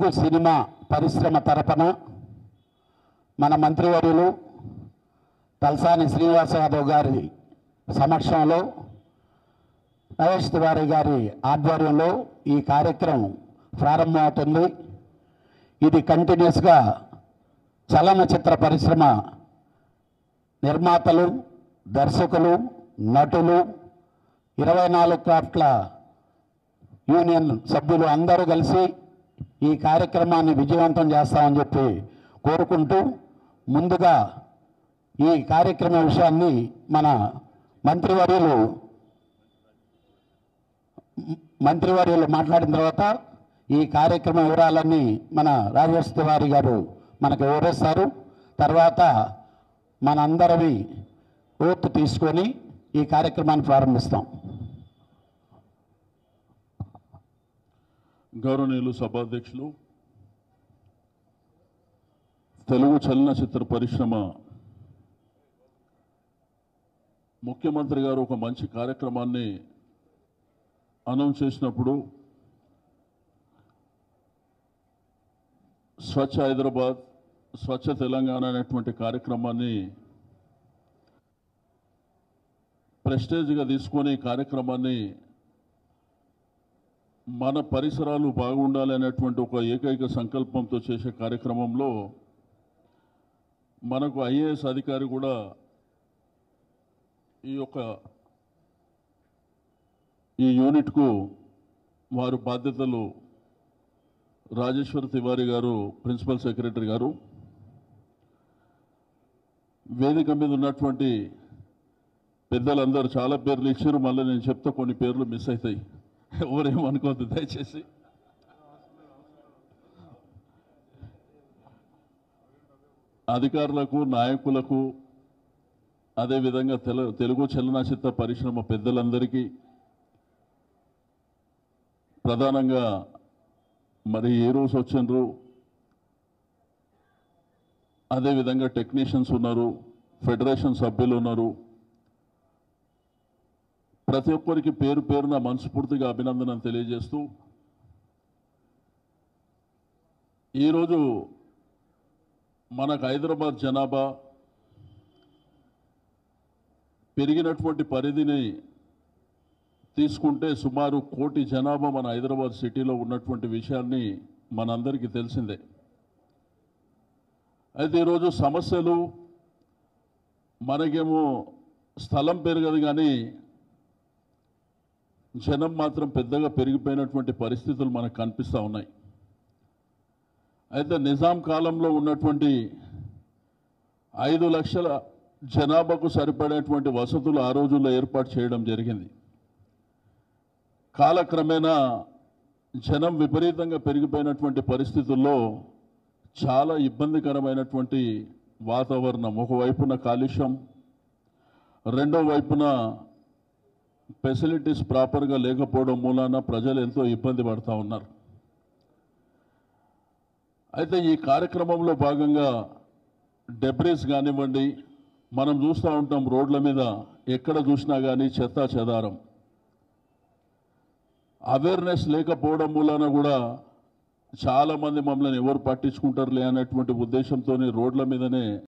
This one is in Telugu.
తెలుగు సినిమా పరిశ్రమ తరపున మన మంత్రివర్యులు తలసాని శ్రీనివాస యాదవ్ గారి సమక్షంలో నరేష్ తివారీ గారి ఆధ్వర్యంలో ఈ కార్యక్రమం ప్రారంభమవుతుంది ఇది కంటిన్యూస్గా చలనచిత్ర పరిశ్రమ నిర్మాతలు దర్శకులు నటులు ఇరవై నాలుగు క్రాఫ్ట్ల యూనియన్ సభ్యులు అందరూ కలిసి ఈ కార్యక్రమాన్ని విజయవంతం చేస్తామని చెప్పి కోరుకుంటూ ముందుగా ఈ కార్యక్రమ విషయాన్ని మన మంత్రివర్యులు మంత్రివర్యులు మాట్లాడిన తర్వాత ఈ కార్యక్రమ వివరాలన్నీ మన రాజేష్ తివారి గారు మనకు వివరిస్తారు తర్వాత మనందరవి ఓత్ తీసుకొని ఈ కార్యక్రమాన్ని ప్రారంభిస్తాం గౌరవనీయులు సభాధ్యక్షులు తెలుగు చలనచిత్ర పరిశ్రమ ముఖ్యమంత్రి గారు ఒక మంచి కార్యక్రమాన్ని అనౌన్స్ చేసినప్పుడు స్వచ్ఛ హైదరాబాద్ స్వచ్ఛ తెలంగాణ అనేటువంటి కార్యక్రమాన్ని ప్రెస్టేజ్గా తీసుకొని ఈ కార్యక్రమాన్ని మన పరిసరాలు బాగుండాలి అనేటువంటి ఒక ఏకైక సంకల్పంతో చేసే కార్యక్రమంలో మనకు ఐఏఎస్ అధికారి కూడా ఈ యొక్క ఈ యూనిట్కు వారు బాధ్యతలు రాజేశ్వర్ తివారీ గారు ప్రిన్సిపల్ సెక్రటరీ గారు వేదిక మీద ఉన్నటువంటి పెద్దలందరూ చాలా పేర్లు ఇచ్చారు మళ్ళీ నేను చెప్తా కొన్ని పేర్లు మిస్ అవుతాయి ఎవరేమనుకోవద్దు దయచేసి అధికారులకు నాయకులకు అదేవిధంగా తెల తెలుగు చలనచిత్ర పరిశ్రమ పెద్దలందరికీ ప్రధానంగా మరి హీరోస్ వచ్చిండ్రు అదేవిధంగా టెక్నీషియన్స్ ఉన్నారు ఫెడరేషన్ సభ్యులు ఉన్నారు ప్రతి ఒక్కరికి పేరు పేరున మనస్ఫూర్తిగా అభినందనలు తెలియజేస్తూ ఈరోజు మనకు హైదరాబాద్ జనాభా పెరిగినటువంటి పరిధిని తీసుకుంటే సుమారు కోటి జనాభా మన హైదరాబాద్ సిటీలో ఉన్నటువంటి విషయాన్ని మనందరికీ తెలిసిందే అయితే ఈరోజు సమస్యలు మనకేమో స్థలం పెరగదు కానీ జనం మాత్రం పెద్దగా పెరిగిపోయినటువంటి పరిస్థితులు మనకు కనిపిస్తూ ఉన్నాయి అయితే నిజాం కాలంలో ఉన్నటువంటి ఐదు లక్షల జనాభాకు సరిపడేటువంటి వసతులు ఆ రోజుల్లో ఏర్పాటు చేయడం జరిగింది కాలక్రమేణా జనం విపరీతంగా పెరిగిపోయినటువంటి పరిస్థితుల్లో చాలా ఇబ్బందికరమైనటువంటి వాతావరణం ఒకవైపున కాలుష్యం రెండో వైపున ఫెసిలిటీస్ ప్రాపర్గా లేకపోవడం మూలాన ప్రజలు ఎంతో ఇబ్బంది పడుతూ ఉన్నారు అయితే ఈ కార్యక్రమంలో భాగంగా డెబ్రీస్ కానివ్వండి మనం చూస్తూ ఉంటాం రోడ్ల మీద ఎక్కడ చూసినా కానీ చెత్త చెదారం అవేర్నెస్ లేకపోవడం మూలాన కూడా చాలా మంది మమ్మల్ని ఎవరు పట్టించుకుంటారులే అనేటువంటి ఉద్దేశంతో రోడ్ల మీదనే